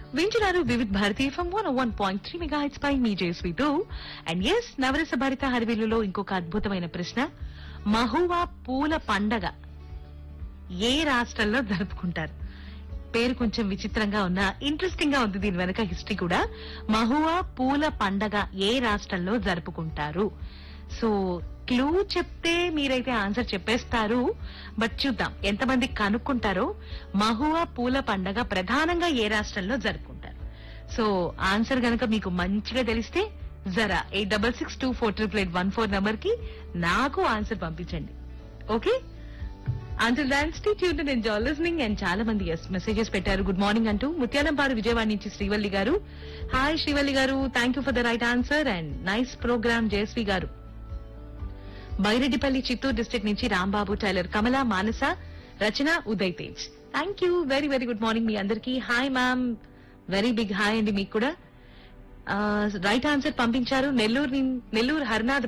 వింటున్నారు Vividh Bharati FM one one point three mega హెచ్ పై మీ జేస్వితో అండ్ ఎస్ నవరస భరిత హరివిల్లులో ఇంకొక అద్భుతమైన ప్రశ్న మహువా పూల పండగ ఏ రాష్ట్రంలో జరుపుకుంటారు పేరు కొంచెం విచిత్రంగా ఉన్నా ఇంట్రెస్టింగ్ గా ఉంది దీని వెనక హిస్టరీ కూడా మహువా పూల పండగ ఏ రాష్ట్రంలో జరుపుకుంటారు సో క్లూ చెప్తే మీరైతే ఆన్సర్ చెప్పేస్తారు బట్ చూద్దాం ఎంతమంది కనుక్కుంటారో మహువా పూల పండగ ప్రధానంగా ఏ రాష్ట్రంలో జరుపుకుంటారు సో ఆన్సర్ గనక మీకు మంచిగా తెలిస్తే జరా eight double six two four triple eight one four number కి నాకు ఆన్సర్ పంపించండి okay until then stay tune and enjoy listening and చాలా మంది మెసేజెస్ పెట్టారు గుడ్ మార్నింగ్ అంటూ ముత్యాలంపాడు విజయవాడ నుంచి శ్రీవల్లి గారు హాయ్ శ్రీవల్లి గారు thank you for the right answer and nice programme Jayashree గారు బైరెడ్డిపల్లి చిత్తూరు డిస్ట్రిక్ట్ నుంచి Rambabu tailor Kamala Manasa Rachana Uday Tej thank you very very good morning మీ అందరికీ hi ma'am very big hi అండి మీకు కూడా రైట్ ఆన్సర్ పంపించారు నెల్లూరు నిన్- నెల్లూరు హర్నాథ్